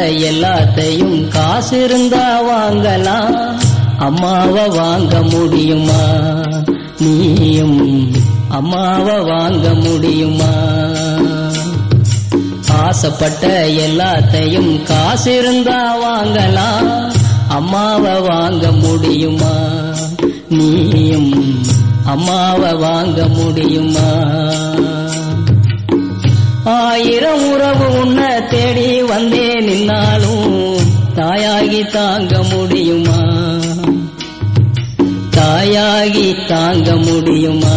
எல்லாத்தையும் காசு இருந்தா வாங்கலாம் அம்மாவை வாங்க முடியுமா நீயும் அம்மாவை வாங்க முடியுமா ஆசைப்பட்ட எல்லாத்தையும் காசு இருந்தா வாங்கலாம் அம்மாவை வாங்க முடியுமா நீயும் அம்மாவை வாங்க முடியுமா ஆயிரம் உறவு உன்னை தேடி வந்தே நின்னாலும் தாயாகி தாங்க முடியுமா தாயாகி தாங்க முடியுமா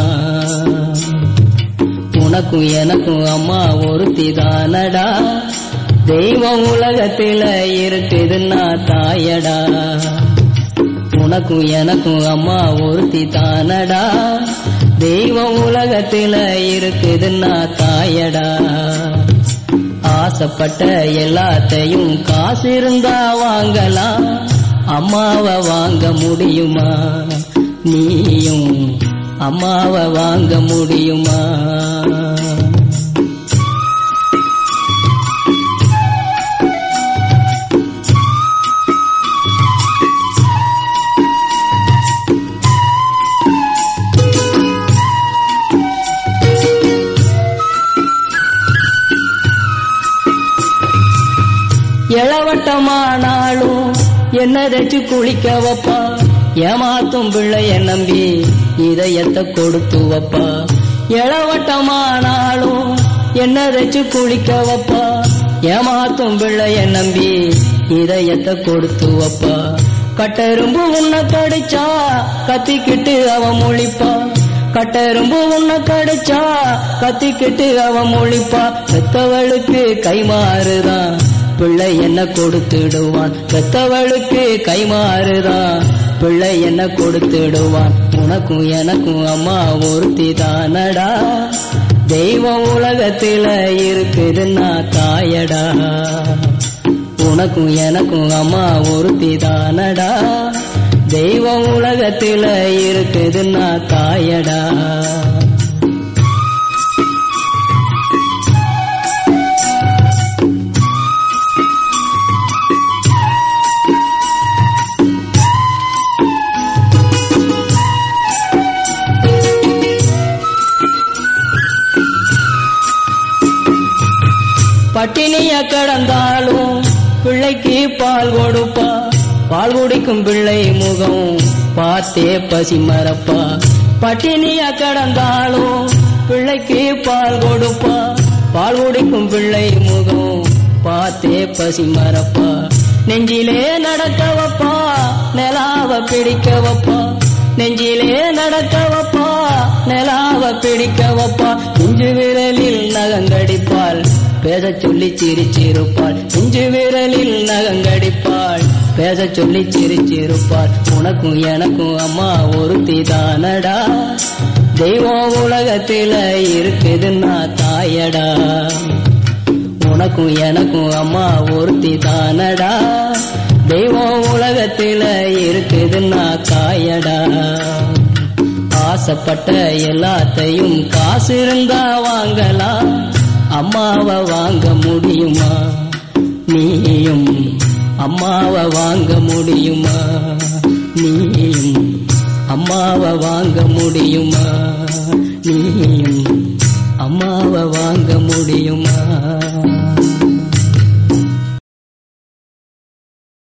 உனக்கும் எனக்கும் அம்மா ஒருத்தி தானடா தெய்வம் உலகத்தில இருக்குதுன்னா தாயடா உனக்கும் எனக்கும் அம்மா ஒருத்தி தானடா தெய்வம் உலகத்தில இருக்குதுன்னா தாயடா ஆசைப்பட்ட எல்லாத்தையும் காசு இருந்தா வாங்கலாம் அம்மாவை வாங்க முடியுமா நீயும் அம்மாவை வாங்க முடியுமா இளவட்டமானாலும் என்ன தச்சு குளிக்க வப்பா ஏமாத்தும் பிள்ளைய நம்பி இதயத்தை கொடுத்து வப்பா இளவட்டமானாலும் என்ன தச்சு குளிக்க வப்பா ஏமாத்தும் பிள்ளைய நம்பி இதயத்தை கொடுத்து வப்பா கட்டெரும்பு உன்னை கடிச்சா கத்திக்கிட்டு அவன் முழிப்பா கட்டெரும்பு உன்னை கடிச்சா கத்திக்கிட்டு அவன் முழிப்பா பெத்தவளுக்கு கைமாறுதான் பிள்ளை என்ன கொடுத்துடுவான் பெத்தவளுக்கு கைமாறுதான் பிள்ளை என்ன கொடுத்துடுவான் உனக்கும் எனக்கும் அம்மா ஒருத்தி தானடா தெய்வம் உலகத்தில இருக்குதுன்னா தாயடா உனக்கும் எனக்கும் அம்மா ஒருத்தி தானடா தெய்வம் உலகத்தில இருக்குதுன்னா தாயடா பட்டினிய கடந்தாலும் பிள்ளைக்கு பால் கொடுப்பா பால் குடிக்கும் பிள்ளை முகம் பார்த்தே பசி மறப்பா பட்டினிய கடந்தாலும் பிள்ளைக்கு பால் கொடுப்பா பால் குடிக்கும் பிள்ளை முகம் பார்த்தே பசி மறப்பா நெஞ்சிலே நடக்க வப்பா நிலாவ பிடிக்க வப்பா நெஞ்சிலே நடக்க வப்பா நிலாவ பிடிக்க வப்பா குஞ்சு விரலில் நகங்கடிப்பாள் பேச சொல்லி சிரிச்சிருப்பாள் குஞ்சு விரலில் நகங்கடிப்பாள் பேச சொல்லி சிரிச்சிருப்பாள் உனக்கும் எனக்கும் அம்மா ஒருத்தி தானடா தெய்வம் உலகத்தில இருக்குதுன்னா தாயடா உனக்கும் எனக்கும் அம்மா ஒருத்தி தானடா தெய்வம் உலகத்தில இருக்குதுன்னா காயடா ஆசைப்பட்ட எல்லாத்தையும் காசு இருந்தா வாங்கலாம் அம்மாவை வாங்க முடியுமா நீயும் அம்மாவை வாங்க முடியுமா நீயும் அம்மாவை வாங்க முடியுமா நீயும் அம்மாவை வாங்க முடியுமா